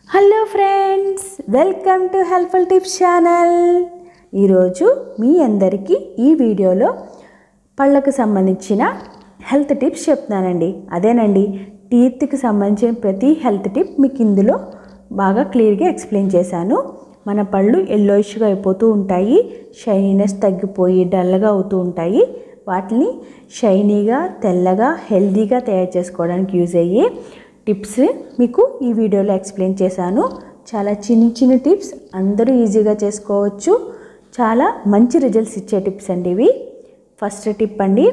hello friends welcome to helpful tips channel ఈరోజు మీ అందరికీ ఈ వీడియోలో పళ్ళకు సంబంధించిన హెల్త్ టిప్స్ చెప్తున్నానండి అదేనండి టీత్కి సంబంధించిన ప్రతి హెల్త్ టిప్ మీకు ఇందులో బాగా క్లియర్గా ఎక్స్ప్లెయిన్ చేశాను మన పళ్ళు ఎల్లోయిష్గా అయిపోతూ ఉంటాయి షైనీనెస్ తగ్గిపోయి డల్గా అవుతూ ఉంటాయి వాటిని షైనీగా తెల్లగా హెల్దీగా తయారు చేసుకోవడానికి యూజ్ అయ్యే టిప్స్ మీకు ఈ వీడియోలో ఎక్స్ప్లెయిన్ చేశాను చాలా చిన్న చిన్న టిప్స్ అందరూ ఈజీగా చేసుకోవచ్చు చాలా మంచి రిజల్ట్స్ ఇచ్చే టిప్స్ అండి ఇవి ఫస్ట్ టిప్ అండి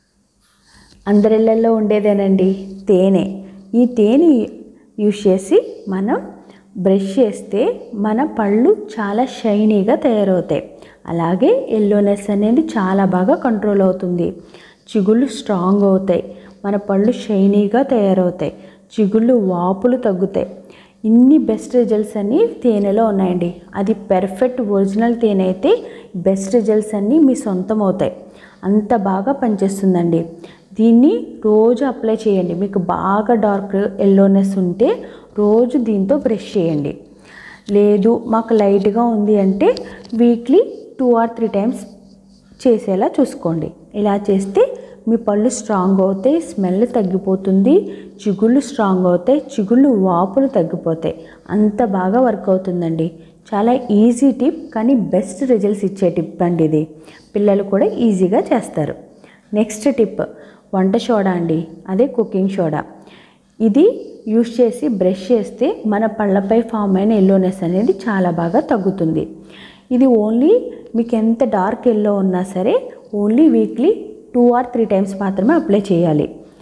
అందరిళ్ళల్లో ఉండేదేనండి తేనె ఈ తేనె యూజ్ చేసి మనం బ్రష్ చేస్తే మన పళ్ళు చాలా షైనీగా తయారవుతాయి అలాగే ఎల్లోనెస్ అనేది చాలా బాగా కంట్రోల్ అవుతుంది చిగుళ్ళు స్ట్రాంగ్ అవుతాయి మన పళ్ళు షైనీగా తయారవుతాయి చిగుళ్ళు వాపులు తగ్గుతాయి ఇన్ని బెస్ట్ రిజల్ట్స్ అన్నీ తేనెలో ఉన్నాయండి అది పెర్ఫెక్ట్ ఒరిజినల్ తేనె అయితే బెస్ట్ రిజల్ట్స్ అన్నీ మీ సొంతం అవుతాయి అంత బాగా పనిచేస్తుందండి దీన్ని రోజు అప్లై చేయండి మీకు బాగా డార్క్ ఎల్లోనెస్ ఉంటే రోజు దీంతో బ్రష్ చేయండి లేదు మాకు లైట్గా ఉంది అంటే weekly two or three times చేసేలా చూసుకోండి ఇలా చేస్తే మీ పళ్ళు స్ట్రాంగ్ అవుతాయి స్మెల్ తగ్గిపోతుంది చిగుళ్ళు స్ట్రాంగ్ అవుతాయి చిగుళ్ళు వాపులు తగ్గిపోతాయి అంత బాగా వర్క్ అవుతుందండి చాలా ఈజీ టిప్ కానీ బెస్ట్ రిజల్ట్స్ ఇచ్చే టిప్ అండి ఇది పిల్లలు కూడా ఈజీగా చేస్తారు నెక్స్ట్ టిప్ వంట సోడా అండి అదే కుకింగ్ సోడా ఇది యూస్ చేసి బ్రష్ చేస్తే మన పళ్ళపై ఫామ్ అయిన ఎల్లోనెస్ అనేది చాలా బాగా తగ్గుతుంది ఇది ఓన్లీ మీకు ఎంత డార్క్ ఎల్లో ఉన్నా సరే only weekly two or three times మాత్రమే అప్లై చేయాలి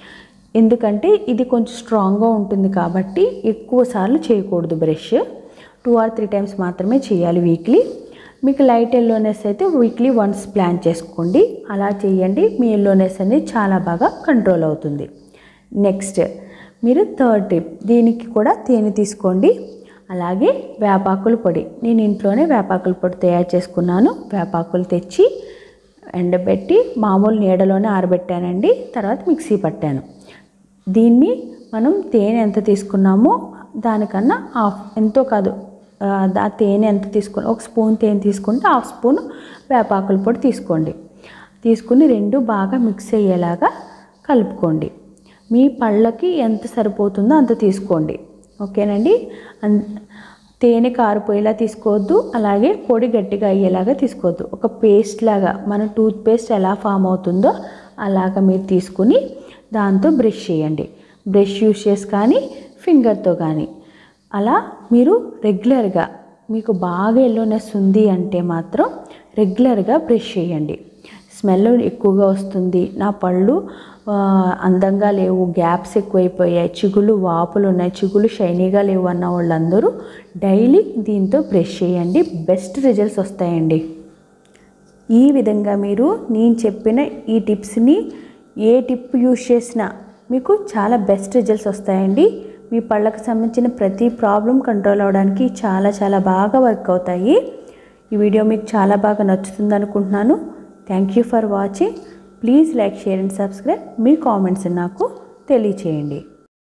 ఎందుకంటే ఇది కొంచెం స్ట్రాంగ్గా ఉంటుంది కాబట్టి ఎక్కువ సార్లు చేయకూడదు brush two or three times మాత్రమే చేయాలి వీక్లీ మీకు లైట్ ఎల్లోనెస్ అయితే వీక్లీ వన్స్ ప్లాన్ చేసుకోండి అలా చేయండి మీ ఎల్లోనెస్ అనేది చాలా బాగా కంట్రోల్ అవుతుంది నెక్స్ట్ మీరు థర్డ్ టిప్ దీనికి కూడా తేనె తీసుకోండి అలాగే వేపాకుల పొడి నేను ఇంట్లోనే వేపాకుల పొడి తయారు చేసుకున్నాను వేపాకులు తెచ్చి ఎండబెట్టి మామూలు నీడలోనే ఆరబెట్టానండి తర్వాత మిక్సీ పట్టాను దీన్ని మనం తేనె ఎంత తీసుకున్నామో దానికన్నా హాఫ్ ఎంతో కాదు ఆ, ఆ తేనె ఎంత తీసుకుని ఒక స్పూన్ తేనె తీసుకుంటే హాఫ్ స్పూన్ వేపాకుల పొడి తీసుకోండి తీసుకుని రెండు బాగా మిక్స్ అయ్యేలాగా కలుపుకోండి మీ పళ్ళకి ఎంత సరిపోతుందో అంత తీసుకోండి ఓకేనండి అన్ తేనె కారిపోయేలా తీసుకోవద్దు అలాగే పొడి గట్టిగా అయ్యేలాగా తీసుకోవద్దు ఒక పేస్ట్ లాగా మన టూత్ పేస్ట్ ఎలా ఫామ్ అవుతుందో అలాగ మీరు తీసుకుని దాంతో బ్రష్ చేయండి బ్రష్ యూస్ చేసి కానీ ఫింగర్తో కానీ అలా మీరు రెగ్యులర్గా మీకు బాగా ఎల్లోనెస్ ఉంది అంటే మాత్రం రెగ్యులర్గా బ్రష్ చేయండి స్మెల్ ఎక్కువగా వస్తుంది నా పళ్ళు ఆ, అందంగా లేవు గ్యాప్స్ ఎక్కువైపోయాయి చిగులు వాపులు ఉన్నాయి చిగులు షైనీగా లేవు అన్న వాళ్ళందరూ డైలీ దీంతో బ్రష్ చేయండి బెస్ట్ రిజల్ట్స్ వస్తాయండి ఈ విధంగా మీరు నేను చెప్పిన ఈ టిప్స్ని ఏ టిప్ యూస్ చేసినా మీకు చాలా బెస్ట్ రిజల్ట్స్ వస్తాయండి మీ పళ్ళకు సంబంధించిన ప్రతి ప్రాబ్లం కంట్రోల్ అవ్వడానికి చాలా చాలా బాగా వర్క్ అవుతాయి ఈ వీడియో మీకు చాలా బాగా నచ్చుతుంది అనుకుంటున్నాను thank you for watching please like share and subscribe మీ కామెంట్స్ నాకు తెలియచేయండి